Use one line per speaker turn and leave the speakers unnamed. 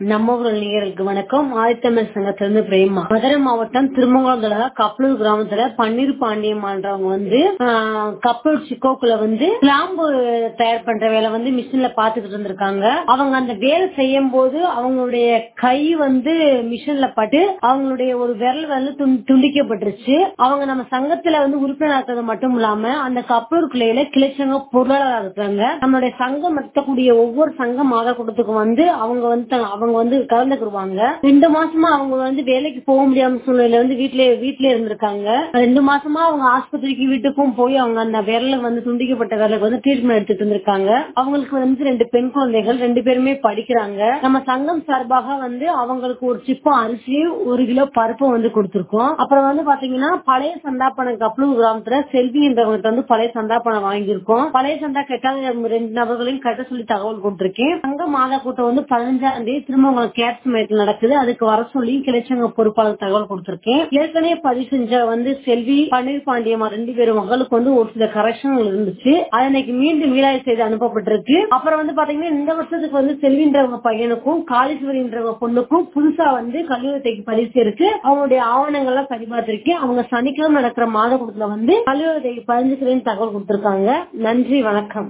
நம்ம ஊர் நேயர்களுக்கு வணக்கம் ஆதித்தமிழ் சங்கத்திலிருந்து பிரேமா மதுரை மாவட்டம் திருமங்கலம் தலகா கப்பலூர் கிராமத்துல பன்னீர் பாண்டியம்ன்றவங்க வந்து ஆஹ், கப்பலூர் சிக்கோக்குள்ள வந்து கிளாம்பு தயார் பண்ற வேலை வந்து மிஷின்ல பாத்துக்கிட்டு இருந்திருக்காங்க அவங்க அந்த வேலை செய்யும் போது அவங்களுடைய கை வந்து மிஷின்ல பட்டு அவங்களுடைய ஒரு விரல் வந்து துண்- துண்டிக்கப்பட்டுருச்சு அவங்க நம்ம சங்கத்துல வந்து உறுப்பினர் ஆக்குறது மட்டும் இல்லாம அந்த கப்பலூர் கிளையில கிளைச்சங்க பொருளாளராக இருக்காங்க நம்மளுடைய சங்கம் நடத்தக்கூடிய ஒவ்வொரு சங்க மாத கூட்டத்துக்கு வந்து அவங்க வந்து த- அவங்க வந்து கலந்துக்குருவாங்க ரெண்டு மாசமா அவங்க வந்து வேலைக்கு போக முடியாம சூழ்நிலை வந்து வீட்லயே வீட்லயே இருந்திருக்காங்க ரெண்டு மாசமா அவங்க ஆஸ்பத்திரிக்கு வீட்டுக்கும் போய் அவங்க அந்த விரல வந்து துண்டிக்கப்பட்ட விரலுக்கு வந்து ட்ரீட்மெண்ட் எடுத்துட்டு இருந்திருக்காங்க அவங்களுக்கு வந்து ரெண்டு பெண் குழந்தைகள் ரெண்டு பேருமே படிக்கிறாங்க நம்ம சங்கம் சார்பாக வந்து அவங்களுக்கு ஒரு சிப்பம் அரிசியும் ஒரு கிலோ பருப்பும் வந்து கொடுத்திருக்கோம் அப்புறம் வந்து பாத்தீங்கன்னா பழைய சந்தாப்பணம் கப்பலூர் கிராமத்துல செல்வி என்றவங்க வந்து பழைய சந்தாப்பணம் வாங்கியிருக்கோம் பழைய சந்தா கேட்டாங்க ரெண்டு நபர்களையும் கட்ட சொல்லி தகவல் கொடுத்திருக்கேன் சங்க மாத கூட்டம் வந்து பதினஞ்சாம் தேதி திருமங்கலம் கேப்ஸ் மையத்தில் நடக்குது அதுக்கு வர சொல்லி கிளைச்சங்க பொறுப்பாளர் தகவல் கொடுத்திருக்கேன் ஏற்கனவே பதிவு செஞ்ச வந்து செல்வி பன்னீர் பாண்டியம்மா ரெண்டு பேரும் மகளுக்கு வந்து ஒரு சில கரெக்ஷன்கள் இருந்துச்சு அது இன்னைக்கு மீண்டும் மீளாய்வு செய்து அனுப்பப்பட்டிருக்கு அப்புறம் வந்து பாத்தீங்கன்னா இந்த வருஷத்துக்கு வந்து செல்வின்றவங்க பையனுக்கும் காளீஸ்வரின்றவங்க பொண்ணுக்கும் புதுசா வந்து கல்லூரத்தைக்கு பதிவு இருக்கு அவங்களுடைய ஆவணங்கள்லாம் சரிபார்த்திருக்கேன் அவங்க சனிக்கிழமை நடக்கிற மாத கூட்டத்துல வந்து கல்லூரத்தைக்கு பதிஞ்சுக்கிறேன்னு தகவல் கொடுத்திருக்காங்க நன்றி வணக்கம்